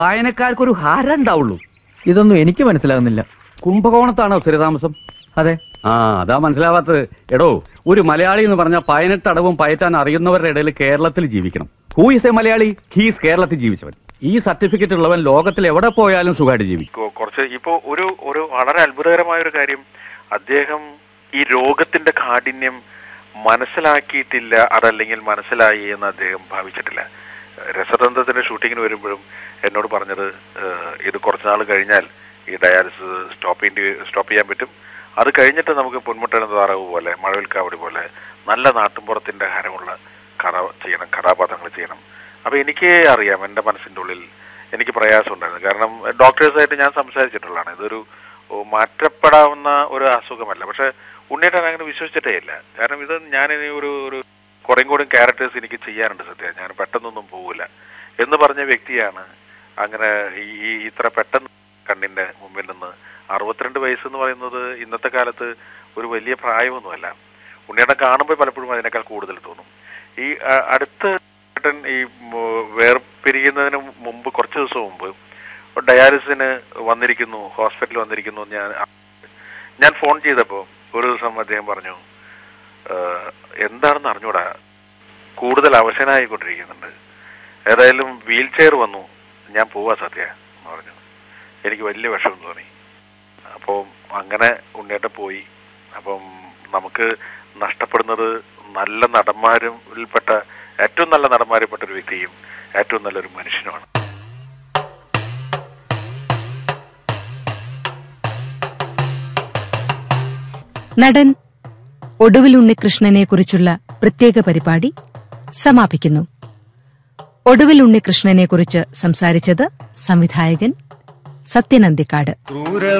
വായനക്കാർക്കൊരു ഹാരം ഉണ്ടാവുള്ളൂ ഇതൊന്നും എനിക്ക് മനസ്സിലാകുന്നില്ല കുംഭകോണത്താണോ സ്ഥിരതാമസം അതെ ആ അതാ മനസ്സിലാവാത്തത് എടോ ഒരു മലയാളി എന്ന് പറഞ്ഞാൽ പതിനെട്ടടവും പയറ്റാൻ അറിയുന്നവരുടെ ഇടയിൽ കേരളത്തിൽ ജീവിക്കണം who is a Malayali he's കേരളത്തിൽ ജീവിച്ചവൻ ഈ സർട്ടിഫിക്കറ്റ് ഉള്ളവൻ ലോകത്തിൽ എവിടെ പോയാലും സുഖമായിട്ട് ജീവിക്കും കൊ- കുറച്ച് ഇപ്പോ ഒരു ഒരു വളരെ അത്ഭുതകരമായ ഒരു കാര്യം അദ്ദേഹം ഈ രോഗത്തിന്റെ കാഠിന്യം മനസ്സിലാക്കിയിട്ടില്ല അതല്ലെങ്കിൽ മനസ്സിലായി എന്ന് അദ്ദേഹം ഭാവിച്ചിട്ടില്ല രസതന്ത്രത്തിന്റെ ഷൂട്ടിങ്ങിന് വരുമ്പോഴും എന്നോട് പറഞ്ഞത് ഏഹ്, ഇത് കുറച്ച് നാൾ കഴിഞ്ഞാൽ ഈ ഡയാലിസിസ് സ്റ്റോപ്പ് ചെയ്യേണ്ടി സ്റ്റോപ്പ് ചെയ്യാൻ പറ്റും അത് കഴിഞ്ഞിട്ട് നമുക്ക് പൊന്മുട്ടൻ താറാവ് പോലെ മഴവിൽക്കാവടി പോലെ നല്ല നാട്ടുമ്പുറത്തിന്റെ ഹരമുള്ള കഥ ചെയ്യണം കഥാപാത്രങ്ങൾ ചെയ്യണം അപ്പൊ എനിക്ക് അറിയാം എന്റെ മനസ്സിന്റെ ഉള്ളിൽ എനിക്ക് പ്രയാസം ഉണ്ടായിരുന്നു കാരണം ഡോക്ടേഴ്സായിട്ട് ഞാൻ സംസാരിച്ചിട്ടുള്ളതാണ് ഇതൊരു ഓ, മാറ്റപ്പെടാവുന്ന ഒരു അസുഖമല്ല പക്ഷെ ഉണ്ണിയേട്ടൻ അങ്ങനെ വിശ്വസിച്ചിട്ടേ ഇല്ല കാരണം ഇത് ഞാൻ ഇനി ഒരു ഒരു കുറേം കൂടി ക്യാരക്ടേഴ്സ് എനിക്ക് ചെയ്യാനുണ്ട് സത്യം ഞാൻ പെട്ടെന്നൊന്നും പോവില്ല എന്ന് പറഞ്ഞ വ്യക്തിയാണ് അങ്ങനെ ഈ ഈ ഇത്ര പെട്ടെന്ന് കണ്ണിന്റെ മുമ്പിൽ നിന്ന് അറുപത്തിരണ്ട് വയസ്സ് എന്ന് പറയുന്നത് ഇന്നത്തെ കാലത്ത് ഒരു വലിയ പ്രായമൊന്നുമല്ല ഉണ്ണിയേട്ടൻ കാണുമ്പോൾ പലപ്പോഴും അതിനേക്കാൾ കൂടുതൽ തോന്നും ഈ അ- അടുത്ത ഏട്ടൻ ഈ മ് വേർപിരിയുന്നതിന് മുമ്പ് കുറച്ച് ദിവസം മുമ്പ് ഡയാലിസിന് വന്നിരിക്കുന്നു ഹോസ്പിറ്റലിൽ വന്നിരിക്കുന്നു എന്ന് ഞാൻ ഞാൻ ഫോൺ ചെയ്തപ്പോൾ ഒരു ദിവസം അദ്ദേഹം പറഞ്ഞു "ഏഹ്, എന്താണെന്ന് അറിഞ്ഞൂടാ കൂടുതൽ അവശനായിക്കൊണ്ടിരിക്കുന്നുണ്ട് ഏതായാലും വീൽ ചെയർ വന്നു ഞാൻ പോവാ സത്യ എന്ന് പറഞ്ഞു എനിക്ക് വലിയ വിഷമം തോന്നി അപ്പോൾ അങ്ങനെ ഉണ്ണിയേട്ടൻ പോയി അപ്പം നമുക്ക് നഷ്ടപ്പെടുന്നത് നല്ല നടന്മാരിൽപ്പെട്ട ഏറ്റവും നല്ല നടന്മാരിൽപ്പെട്ട ഒരു വ്യക്തിയും ഏറ്റവും നല്ലൊരു മനുഷ്യനുമാണ് നടൻ ഒടുവിൽ ഉണ്ണികൃഷ്ണനെ കുറിച്ചുള്ള പ്രത്യേക പരിപാടി സമാപിക്കുന്നു ഒടുവിൽ ഉണ്ണികൃഷ്ണനെ കുറിച്ച് സംസാരിച്ചത് സംവിധായകൻ സത്യനന്ദിക്കാട് ക്രൂര